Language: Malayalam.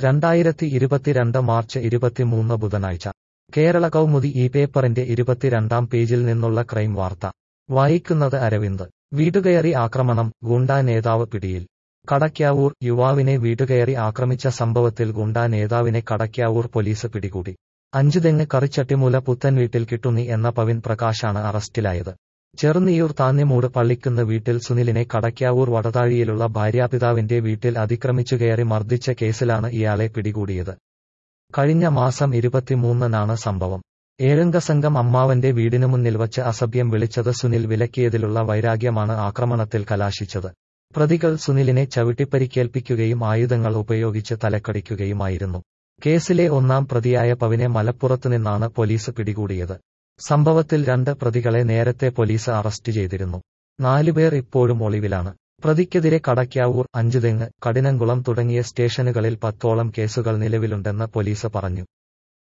രണ്ടായിരത്തി ഇരുപത്തിരണ്ട് മാർച്ച് ഇരുപത്തിമൂന്ന് ബുധനാഴ്ച കേരള കൗമുദി ഈ പേപ്പറിന്റെ ഇരുപത്തിരണ്ടാം പേജിൽ നിന്നുള്ള ക്രൈം വാർത്ത വായിക്കുന്നത് അരവിന്ദ് വീടുകയറി ആക്രമണം ഗുണ്ടാ നേതാവ് പിടിയിൽ കടയ്ക്കാവൂർ യുവാവിനെ വീടുകയറി ആക്രമിച്ച സംഭവത്തിൽ ഗുണ്ടാ നേതാവിനെ കടയ്ക്കാവൂർ പോലീസ് പിടികൂടി അഞ്ചുതെങ്ങ് കറിച്ചട്ടിമൂല പുത്തൻവീട്ടിൽ കിട്ടുന്നി എന്ന പവിൻ പ്രകാശാണ് അറസ്റ്റിലായത് ചെറുനിയൂർ താന്നിമൂട് പള്ളിക്കുന്ന് വീട്ടിൽ സുനിലിനെ കടയ്ക്കാവൂർ വടതാഴിയിലുള്ള ഭാര്യാപിതാവിന്റെ വീട്ടിൽ അതിക്രമിച്ചു കയറി മർദ്ദിച്ച കേസിലാണ് ഇയാളെ പിടികൂടിയത് കഴിഞ്ഞ മാസം ഇരുപത്തിമൂന്നിനാണ് സംഭവം ഏഴംഗ സംഘം അമ്മാവന്റെ വീടിനു മുന്നിൽ വച്ച് അസഭ്യം വിളിച്ചത് സുനിൽ വിലക്കിയതിലുള്ള വൈരാഗ്യമാണ് ആക്രമണത്തിൽ കലാശിച്ചത് പ്രതികൾ സുനിലിനെ ചവിട്ടിപ്പരിക്കേൽപ്പിക്കുകയും ആയുധങ്ങൾ ഉപയോഗിച്ച് തലക്കടിക്കുകയുമായിരുന്നു കേസിലെ ഒന്നാം പ്രതിയായ പവിനെ മലപ്പുറത്തുനിന്നാണ് പോലീസ് പിടികൂടിയത് സംഭവത്തിൽ രണ്ട് പ്രതികളെ നേരത്തെ പോലീസ് അറസ്റ്റ് ചെയ്തിരുന്നു നാലുപേർ ഇപ്പോഴും ഒളിവിലാണ് പ്രതിക്കെതിരെ കടയ്ക്കാവൂർ അഞ്ചുതെങ്ങ് കഠിനംകുളം തുടങ്ങിയ സ്റ്റേഷനുകളിൽ പത്തോളം കേസുകൾ നിലവിലുണ്ടെന്ന് പോലീസ് പറഞ്ഞു